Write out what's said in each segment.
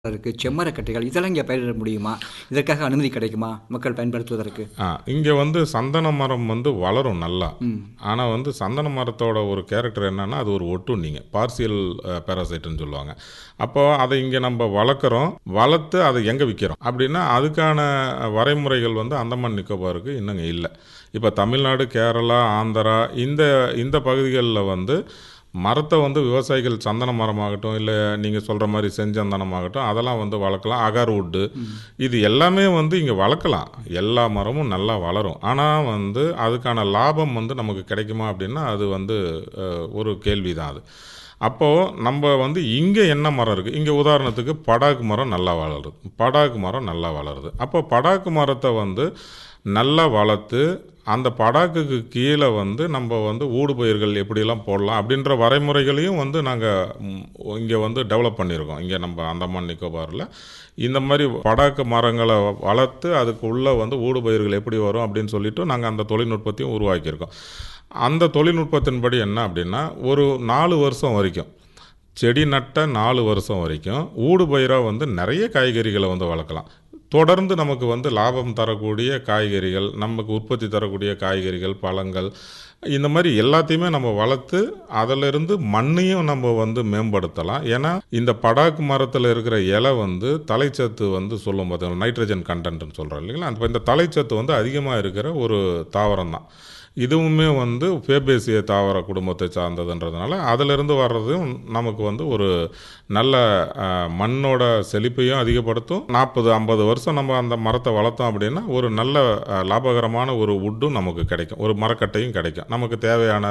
இருக்குது செம்மரக்கட்டைகள் இதெல்லாம் இங்கே பயிரிட முடியுமா இதற்காக அனுமதி கிடைக்குமா மக்கள் பயன்படுத்துவதற்கு ஆ இங்கே வந்து சந்தன மரம் வந்து வளரும் நல்லா ஆனால் வந்து சந்தன மரத்தோட ஒரு கேரக்டர் என்னன்னா அது ஒரு ஒட்டுண்ணிங்க பார்சியல் பேராசைட்டுன்னு சொல்லுவாங்க அப்போ அதை இங்கே நம்ம வளர்க்குறோம் வளர்த்து அதை எங்கே விற்கிறோம் அப்படின்னா அதுக்கான வரைமுறைகள் வந்து அந்தமான் நிக்கோபாருக்கு இன்னுங்க இல்லை இப்போ தமிழ்நாடு கேரளா ஆந்திரா இந்த இந்த பகுதிகளில் வந்து மரத்தை வந்து விவசாயிகள் சந்தன மரமாகட்டும் இல்லை நீங்கள் சொல்கிற மாதிரி செஞ்சந்தனமாகட்டும் அதெல்லாம் வந்து வளர்க்கலாம் அகர்வுட்டு இது எல்லாமே வந்து இங்கே வளர்க்கலாம் எல்லா மரமும் நல்லா வளரும் ஆனால் வந்து அதுக்கான லாபம் வந்து நமக்கு கிடைக்குமா அப்படின்னா அது வந்து அஹ், ஒரு கேள்வி தான் அது அப்போது நம்ம வந்து இங்கே என்ன மரம் இருக்குது இங்கே உதாரணத்துக்கு படாக்கு மரம் நல்லா வளருது படாக்கு மரம் நல்லா வளருது அப்போ படாக்கு மரத்தை வந்து நல்லா வளர்த்து அந்த படாக்குக்கு கீழே வந்து நம்ம வந்து ஊடு பயிர்கள் எப்படிலாம் போடலாம் அப்படின்ற வரைமுறைகளையும் வந்து நாங்கள் இங்கே வந்து டெவலப் பண்ணியிருக்கோம் இங்கே நம்ம அந்தமான் நிக்கோபாரில் இந்த மாதிரி படாக்கு மரங்களை வளர்த்து அதுக்கு உள்ளே வந்து ஊடு பயிர்கள் எப்படி வரும் அப்படின்னு சொல்லிட்டு நாங்கள் அந்த தொழில்நுட்பத்தையும் உருவாக்கியிருக்கோம் அந்த தொழில்நுட்பத்தின்படி என்ன அப்படின்னா ஒரு நாலு வருஷம் வரைக்கும் செடி நட்ட நாலு வருஷம் வரைக்கும் ஊடு பயிராக வந்து நிறைய காய்கறிகளை வந்து வளர்க்கலாம் தொடர்ந்து நமக்கு வந்து லாபம் தரக்கூடிய காய்கறிகள் நமக்கு உற்பத்தி தரக்கூடிய காய்கறிகள் பழங்கள் இந்த மாதிரி எல்லாத்தையுமே நம்ம வளர்த்து அதிலிருந்து மண்ணையும் நம்ம வந்து மேம்படுத்தலாம் ஏன்னா இந்த படாக்கு மரத்தில் இருக்கிற இலை வந்து தலைச்சத்து வந்து சொல்லும் பார்த்தீங்கன்னா நைட்ரஜன் கண்டென்ட்னு சொல்கிறோம் இல்லைங்களா அந்த இந்த தலைச்சத்து வந்து அதிகமாக இருக்கிற ஒரு தாவரம் தான் இதுவுமே வந்து ஃபேபேசிய தாவர குடும்பத்தை சார்ந்ததுன்றதுனால அதிலிருந்து வர்றதும் நமக்கு வந்து ஒரு நல்ல அஹ், மண்ணோட செழிப்பையும் அதிகப்படுத்தும் நாற்பது ஐம்பது வருஷம் நம்ம அந்த மரத்தை வளர்த்தோம் அப்படின்னா ஒரு நல்ல அஹ், லாபகரமான ஒரு வுட்டும் நமக்கு கிடைக்கும் ஒரு மரக்கட்டையும் கிடைக்கும் நமக்கு தேவையான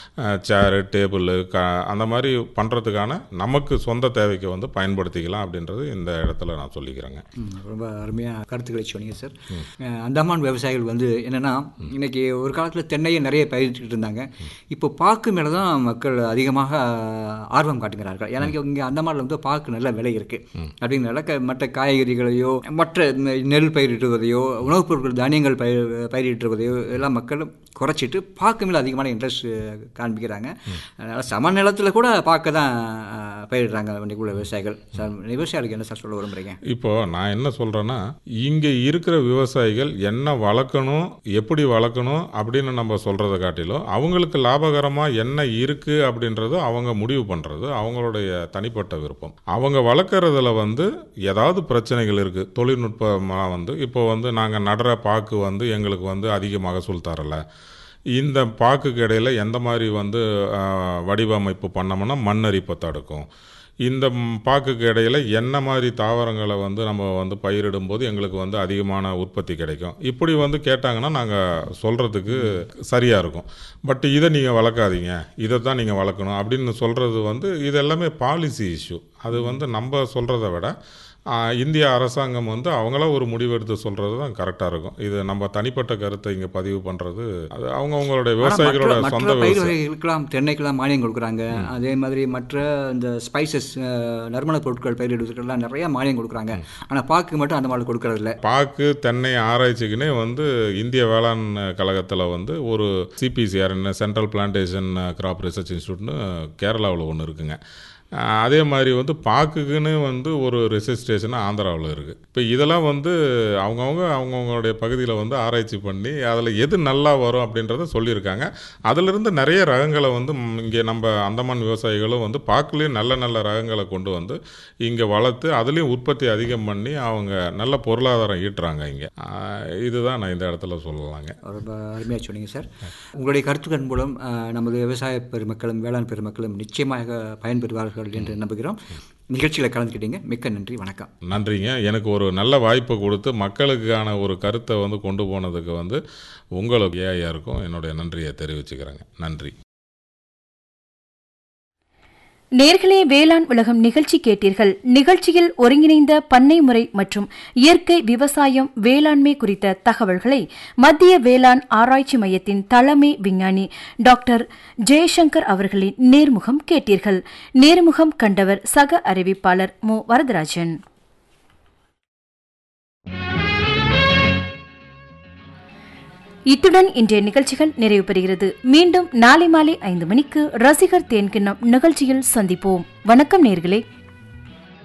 சேரு டேபிள் க அந்த மாதிரி பண்ணுறதுக்கான நமக்கு சொந்த தேவைக்கு வந்து பயன்படுத்திக்கலாம் அப்படின்றது இந்த இடத்துல நான் சொல்லிக்கிறேங்க ம், ரொம்ப அருமையாக கருத்துக்களை சொன்னீங்க சார் அஹ், அந்தமான் விவசாயிகள் வந்து என்னென்னா இன்னைக்கு ஒரு காலத்தில் தென்னையை நிறைய பயிரிட்டு இருந்தாங்க இப்போ பாக்கு மேலே தான் மக்கள் அதிகமாக அஹ், ஆர்வம் காட்டுகிறார்கள் ஏன்னா இங்கே அந்தமானில் வந்து பாக்கு நல்ல விலை இருக்குது அப்படிங்கிறனால க மற்ற காய்கறிகளையோ மற்ற இந்த நெல் பயிரிடுவதையோ உணவுப் பொருட்கள் தானியங்கள் பயிர் பயிரிடுவதையோ எல்லாம் மக்கள் குறைச்சிட்டு பாக்கு மேலே அதிகமான இன்ட்ரெஸ்ட் காண்பிக்கிறாங்க அதனால் சம நிலத்தில் கூட பாக்க தான் அஹ், பயிரிடுறாங்க இன்னைக்கு உள்ள விவசாயிகள் சார் விவசாயிகளுக்கு என்ன சார் சொல்ல விரும்புகிறீங்க இப்போ நான் என்ன சொல்கிறேன்னா இங்கே இருக்கிற விவசாயிகள் என்ன வளர்க்கணும் எப்படி வளர்க்கணும் அப்படின்னு நம்ம சொல்கிறத காட்டிலும் அவங்களுக்கு லாபகரமாக என்ன இருக்குது அப்படின்றது அவங்க முடிவு பண்ணுறது அவங்களுடைய தனிப்பட்ட விருப்பம் அவங்க வளர்க்குறதுல வந்து ஏதாவது பிரச்சனைகள் இருக்குது தொழில்நுட்பமாக வந்து இப்போ வந்து நாங்கள் நடுற பாக்கு வந்து எங்களுக்கு வந்து அதிக மகசூல் தரலை இந்த பாக்குக்கு இடையில எந்த மாதிரி வந்து ஆஹ், வடிவமைப்பு பண்ணோம்னா மண்ணரிப்பை தடுக்கும் இந்த ம், பாக்குக்கு இடையில என்ன மாதிரி தாவரங்களை வந்து நம்ம வந்து பயிரிடும்போது எங்களுக்கு வந்து அதிகமான உற்பத்தி கிடைக்கும் இப்படி வந்து கேட்டாங்கன்னா நாங்கள் சொல்கிறதுக்கு சரியாக இருக்கும் பட் இதை நீங்கள் வளர்க்காதீங்க இதை தான் நீங்கள் வளர்க்கணும் அப்படின்னு சொல்கிறது வந்து இது எல்லாமே பாலிசி இஷ்யூ அது வந்து நம்ம சொல்கிறத விட ஆஹ், இந்திய அரசாங்கம் வந்து அவங்களா ஒரு முடிவெடுத்து சொல்கிறது தான் கரெக்டாக இருக்கும் இது நம்ம தனிப்பட்ட கருத்தை இங்கே பதிவு பண்ணுறது அது அவங்கவுங்களுடைய ஆனா விவசாயிகளோட மற்ற- சொந்த மற்ற பயிர் விவசாயம் வகைகளுக்கெல்லாம் தென்னைக்கெல்லாம் மானியம் கொடுக்குறாங்க அதே மாதிரி மற்ற இந்த ஸ்பைசஸ் நறுமணப் பொருட்கள் பயிரிடுவதற்கெல்லாம் நிறைய மானியம் கொடுக்குறாங்க ஆனால் பாக்கு மட்டும் அந்த மாதிரி கொடுக்கறது இல்ல பாக்கு தென்னை ஆராய்ச்சிக்குன்னே வந்து இந்திய வேளாண் கழகத்தில் வந்து ஒரு CPCR central plantation crop research இன்ஸ்டியூட்னு கேரளாவில் ஒன்று இருக்குங்க அஹ் அதே மாதிரி வந்து பாக்குக்குன்னு வந்து ஒரு ரிசர்ச் ஸ்டேஷன் ஆந்திராவில் இருக்குது இப்போ இதெல்லாம் வந்து அவங்கவுங்க அவங்கவுங்களுடைய பகுதியில் வந்து ஆராய்ச்சி பண்ணி அதில் எது நல்லா வரும் அப்படின்றத சொல்லியிருக்காங்க அதிலிருந்து நிறைய ரகங்களை வந்து ம், இங்கே நம்ம அந்தமான் விவசாயிகளும் வந்து பாக்குலேயும் நல்ல நல்ல ரகங்களை கொண்டு வந்து இங்கே வளர்த்து அதுலேயும் உற்பத்தி அதிகம் பண்ணி அவங்க நல்ல பொருளாதாரம் ஈட்டுறாங்க இங்கே ஆஹ் இதுதான் நான் இந்த இடத்துல சொல்லலாங்க ரொம்ப அருமையாக சொன்னீங்க சார் உங்களுடைய கருத்துக்கள் மூலம் அஹ், நமது விவசாய பெருமக்களும் வேளாண் பெருமக்களும் நிச்சயமாக பயன்பெறுவார்கள் என்று நம்புகிறோம் நிகழ்ச்சியில் கலந்துக்கிட்டீங்க மிக்க நன்றி வணக்கம் நன்றிங்க எனக்கு ஒரு நல்ல வாய்ப்பை கொடுத்து மக்களுக்கான ஒரு கருத்தை வந்து கொண்டு போனதுக்கு வந்து உங்களுக்கு ஏஐஆருக்கும் என்னுடைய நன்றியை தெரிவிச்சுக்கிறேங்க நன்றி நேர்களே வேளாண் உலகம் நிகழ்ச்சி கேட்டீர்கள் நிகழ்ச்சியில் ஒருங்கிணைந்த பண்ணை முறை மற்றும் இயற்கை விவசாயம் வேளாண்மை குறித்த தகவல்களை மத்திய வேளாண் ஆராய்ச்சி மையத்தின் தலைமை விஞ்ஞானி டாக்டர் ஜெயசங்கர் அவர்களின் நேர்முகம் கேட்டீர்கள் நேர்முகம் கண்டவர் சக அறிவிப்பாளர் மு வரதராஜன் இத்துடன் இன்றைய நிகழ்ச்சிகள் நிறைவு பெறுகிறது மீண்டும் நாளை மாலை ஐந்து மணிக்கு ரசிகர் தேன்கிண்ணம் நிகழ்ச்சியில் சந்திப்போம் வணக்கம் நேர்களே